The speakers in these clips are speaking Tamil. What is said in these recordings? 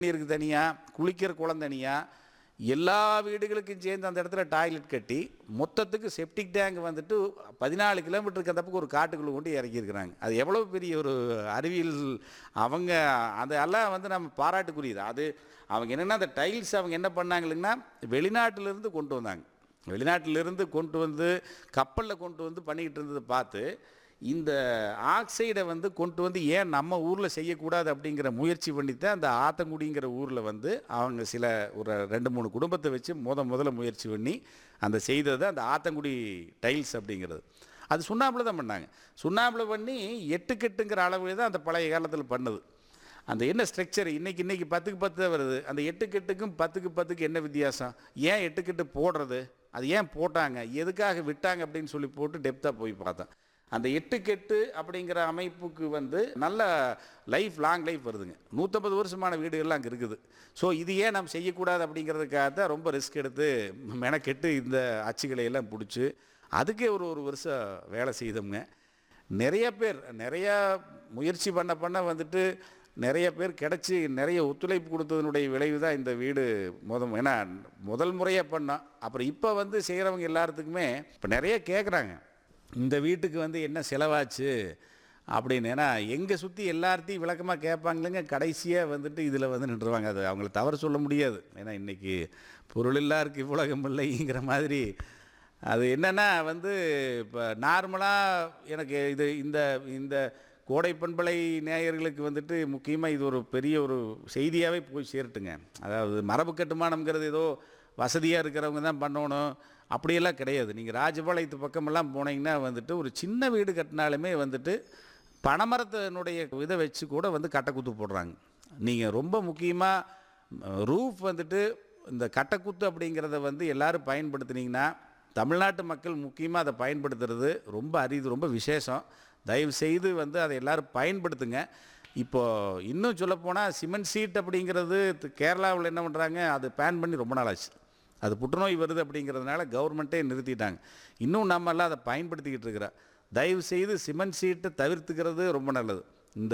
நீருக்கு தனியாக குளிக்கிற குளம் தனியாக எல்லா வீடுகளுக்கும் சேர்ந்து அந்த இடத்துல டாய்லெட் கட்டி மொத்தத்துக்கு செப்டிக் டேங்க் வந்துட்டு பதினாலு கிலோமீட்டருக்கு அந்த பக்கம் ஒரு காட்டுக்குள்ளே கொண்டு இறக்கியிருக்கிறாங்க அது எவ்வளோ பெரிய ஒரு அறிவியல் அவங்க அதெல்லாம் வந்து நம்ம பாராட்டுக்குரியது அது அவங்க என்னென்னா அந்த டைல்ஸ் அவங்க என்ன பண்ணாங்களுங்கன்னா வெளிநாட்டிலேருந்து கொண்டு வந்தாங்க வெளிநாட்டிலிருந்து கொண்டு வந்து கப்பலில் கொண்டு வந்து பண்ணிக்கிட்டு இருந்ததை பார்த்து இந்த ஆக்சைடை வந்து கொண்டு வந்து ஏன் நம்ம ஊரில் செய்யக்கூடாது அப்படிங்கிற முயற்சி பண்ணித்தான் அந்த ஆத்தங்குடிங்கிற ஊரில் வந்து அவங்க சில ஒரு ரெண்டு மூணு குடும்பத்தை வச்சு முத முதல்ல முயற்சி பண்ணி அந்த செய்தது அந்த ஆத்தங்குடி டைல்ஸ் அப்படிங்கிறது அது சுண்ணாம்பில் தான் பண்ணாங்க சுண்ணாம்பில் பண்ணி எட்டுக்கெட்டுங்கிற அளவு தான் அந்த பழைய காலத்தில் பண்ணுது அந்த என்ன ஸ்ட்ரக்சர் இன்னைக்கு இன்னைக்கு பத்துக்கு பத்து தான் வருது அந்த எட்டுக்கெட்டுக்கும் பத்துக்கு பத்துக்கு என்ன வித்தியாசம் ஏன் எட்டுக்கெட்டு போடுறது அது ஏன் போட்டாங்க எதுக்காக விட்டாங்க அப்படின்னு சொல்லி போட்டு டெப்த்தாக போய் பார்த்தேன் அந்த எட்டுக்கெட்டு அப்படிங்கிற அமைப்புக்கு வந்து நல்ல லைஃப் லாங் லைஃப் வருதுங்க நூற்றம்பது வருஷமான வீடுகள்லாம் அங்கே இருக்குது ஸோ இது ஏன் நம்ம செய்யக்கூடாது அப்படிங்கிறதுக்காக தான் ரொம்ப ரிஸ்க் எடுத்து மெனக்கெட்டு இந்த அச்சுகளை எல்லாம் பிடிச்சி அதுக்கே ஒரு ஒரு வருஷம் வேலை செய்தோம்ங்க நிறைய பேர் நிறையா முயற்சி பண்ண பண்ண வந்துட்டு நிறைய பேர் கிடச்சி நிறைய ஒத்துழைப்பு கொடுத்ததனுடைய விளைவு தான் இந்த வீடு முத ஏன்னா முதல் முறையாக பண்ணோம் அப்புறம் இப்போ வந்து செய்கிறவங்க எல்லாத்துக்குமே இப்போ நிறைய கேட்குறாங்க இந்த வீட்டுக்கு வந்து என்ன செலவாச்சு அப்படின்னு ஏன்னா எங்கே சுற்றி எல்லார்த்தையும் விளக்கமாக கேட்பாங்களுங்க கடைசியாக வந்துட்டு இதில் வந்து நின்றுவாங்க அது அவங்கள தவறு சொல்ல முடியாது ஏன்னா இன்றைக்கி பொருள் இல்லாருக்கு இவ்வுலகம் இல்லைங்கிற மாதிரி அது என்னென்னா வந்து இப்போ நார்மலாக எனக்கு இது இந்த இந்த கோடை பண்பலை நேயர்களுக்கு வந்துட்டு முக்கியமாக இது ஒரு பெரிய ஒரு செய்தியாகவே போய் சேரட்டுங்க அதாவது மரபு கட்டுமானம்ங்கிறது ஏதோ வசதியாக இருக்கிறவங்க தான் பண்ணணும் அப்படியெல்லாம் கிடையாது நீங்கள் ராஜபாளையத்து பக்கமெல்லாம் போனீங்கன்னா வந்துட்டு ஒரு சின்ன வீடு கட்டினாலுமே வந்துட்டு பனைமரத்தினுடைய இதை வச்சு கூட வந்து கட்டைக்குத்து போடுறாங்க நீங்கள் ரொம்ப முக்கியமாக ரூஃப் வந்துட்டு இந்த கட்டைக்குத்து அப்படிங்கிறத வந்து எல்லாரும் பயன்படுத்துனீங்கன்னா தமிழ்நாட்டு மக்கள் முக்கியமாக அதை பயன்படுத்துறது ரொம்ப அரிது ரொம்ப விசேஷம் தயவு செய்து வந்து அதை எல்லாரும் பயன்படுத்துங்க இப்போது இன்னும் சொல்லப்போனால் சிமெண்ட் சீட் அப்படிங்கிறது கேரளாவில் என்ன பண்ணுறாங்க அது பேன் பண்ணி ரொம்ப நாள் ஆச்சு அது புற்றுநோய் வருது அப்படிங்கிறதுனால கவர்மெண்ட்டே நிறுத்திட்டாங்க இன்னும் நம்ம எல்லாம் அதை பயன்படுத்திக்கிட்டு இருக்கிறோம் தயவு செய்து சிமெண்ட் சீட்டை தவிர்த்துக்கிறது ரொம்ப நல்லது இந்த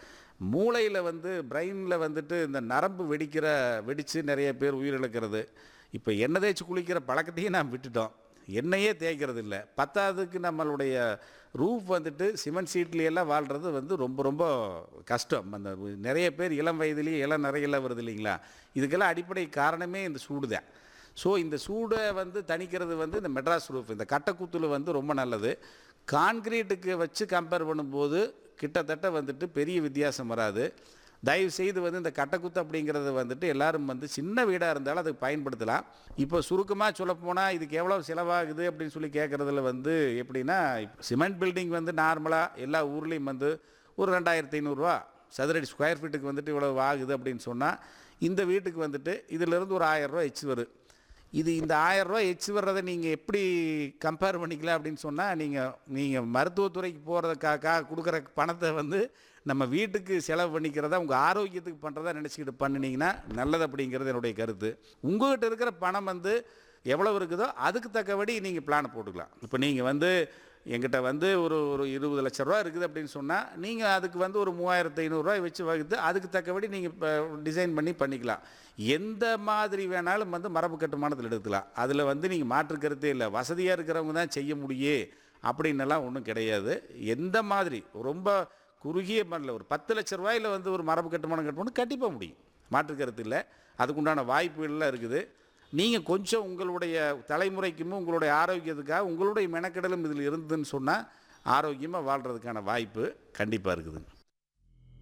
மூளையில் வந்து பிரெயினில் வந்துட்டு இந்த நரம்பு வெடிக்கிற வெடித்து நிறைய பேர் உயிரிழக்கிறது இப்போ எண்ணெய் தேய்ச்சி குளிக்கிற பழக்கத்தையும் நாம் விட்டுட்டோம் எண்ணெயே தேய்க்கிறது இல்லை பத்தாவதுக்கு நம்மளுடைய ரூஃப் வந்துட்டு சிமெண்ட் சீட்லையெல்லாம் வாழ்கிறது வந்து ரொம்ப ரொம்ப கஷ்டம் அந்த நிறைய பேர் இளம் வயதுலேயே இளம் நிறையெல்லாம் வருது இல்லைங்களா இதுக்கெல்லாம் அடிப்படை காரணமே இந்த சூடு தான் ஸோ இந்த சூடை வந்து தணிக்கிறது வந்து இந்த மெட்ராஸ் ரூஃப் இந்த கட்டைக்குத்துல வந்து ரொம்ப நல்லது கான்கிரீட்டுக்கு வச்சு கம்பேர் பண்ணும்போது கிட்டத்தட்ட வந்துட்டு பெரிய வித்தியாசம் வராது தயவு செய்து வந்து இந்த கட்டைக்குத்து அப்படிங்கிறது வந்துட்டு எல்லாரும் வந்து சின்ன வீடாக இருந்தாலும் அதுக்கு பயன்படுத்தலாம் இப்போ சுருக்கமாக சொல்லப்போனால் இதுக்கு எவ்வளோ செலவாகுது அப்படின்னு சொல்லி கேட்குறதுல வந்து எப்படின்னா சிமெண்ட் பில்டிங் வந்து நார்மலாக எல்லா ஊர்லேயும் வந்து ஒரு ரெண்டாயிரத்தி ஐநூறுரூவா சதுரடி ஸ்கொயர் ஃபீட்டுக்கு வந்துட்டு இவ்வளோ ஆகுது அப்படின்னு சொன்னால் இந்த வீட்டுக்கு வந்துட்டு இதிலிருந்து ஒரு ஆயிரரூவா எச்சு வரும் இது இந்த ஆயரூவா எச்சு வர்றதை நீங்கள் எப்படி கம்பேர் பண்ணிக்கலாம் அப்படின்னு சொன்னால் நீங்கள் நீங்கள் மருத்துவத்துறைக்கு போகிறதுக்காக கொடுக்குற பணத்தை வந்து நம்ம வீட்டுக்கு செலவு பண்ணிக்கிறதா உங்கள் ஆரோக்கியத்துக்கு பண்ணுறதா நினச்சிக்கிட்டு பண்ணினீங்கன்னா நல்லது அப்படிங்கிறது என்னுடைய கருத்து உங்கள்கிட்ட இருக்கிற பணம் வந்து எவ்வளோ இருக்குதோ அதுக்கு தக்கபடி நீங்கள் பிளானை போட்டுக்கலாம் இப்போ நீங்கள் வந்து எங்கிட்ட வந்து ஒரு ஒரு இருபது லட்ச ரூபா இருக்குது அப்படின்னு சொன்னால் நீங்கள் அதுக்கு வந்து ஒரு மூவாயிரத்து ஐநூறுரூவா வச்சு வகுத்து அதுக்கு தக்கபடி நீங்கள் இப்போ டிசைன் பண்ணி பண்ணிக்கலாம் எந்த மாதிரி வேணாலும் வந்து மரபு கட்டுமானத்தில் எடுக்கலாம் அதில் வந்து நீங்கள் மாற்று கருத்தே இல்லை வசதியாக இருக்கிறவங்க தான் செய்ய முடியே அப்படின்னெல்லாம் ஒன்றும் கிடையாது எந்த மாதிரி ரொம்ப குறுகிய மண்ணில் ஒரு பத்து லட்ச ரூபாயில் வந்து ஒரு மரபு கட்டுமானம் கட்டணும் கண்டிப்பாக முடியும் மாற்று கருத்து இல்லை அதுக்குண்டான வாய்ப்புகள்லாம் இருக்குது நீங்கள் கொஞ்சம் உங்களுடைய தலைமுறைக்கும் உங்களுடைய ஆரோக்கியத்துக்காக உங்களுடைய மெனக்கெடலும் இதில் இருந்ததுன்னு சொன்னால் ஆரோக்கியமாக வாழ்கிறதுக்கான வாய்ப்பு கண்டிப்பாக இருக்குது